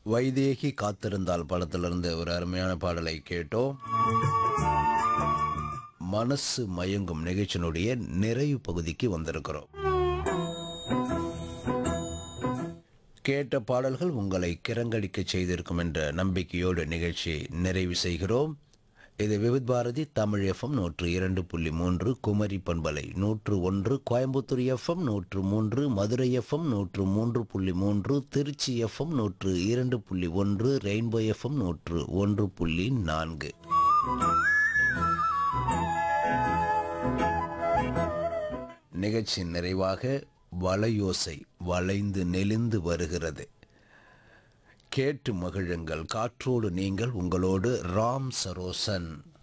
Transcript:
வைதேகி காத்திருந்தால் படத்திலிருந்து ஒரு அருமையான பாடலை கேட்டோம் மனசு மயங்கும் நிகழ்ச்சியினுடைய நிறைவு பகுதிக்கு வந்திருக்கிறோம் கேட்ட பாடல்கள் உங்களை கிறங்கடிக்க செய்திருக்கும் என்ற நம்பிக்கையோடு நிகழ்ச்சி நிறைவு செய்கிறோம் இது விவித் பாரதி தமிழ் எஃப்எம் நூற்று இரண்டு புள்ளி மூன்று குமரி பண்பலை நூற்று ஒன்று கோயம்புத்தூர் எஃப்எம் நூற்று மூன்று மதுரை எஃப்எம் நூற்று மூன்று புள்ளி மூன்று திருச்சி எஃப்எம் நூற்று இரண்டு புள்ளி ஒன்று ரெயின்போ எஃப்எம் நூற்று ஒன்று புள்ளி நான்கு நிகழ்ச்சி நிறைவாக வலையோசை வளைந்து நெளிந்து வருகிறது கேட்டு மகிழுங்கள் காற்றோடு நீங்கள் உங்களோடு ராம் சரோசன்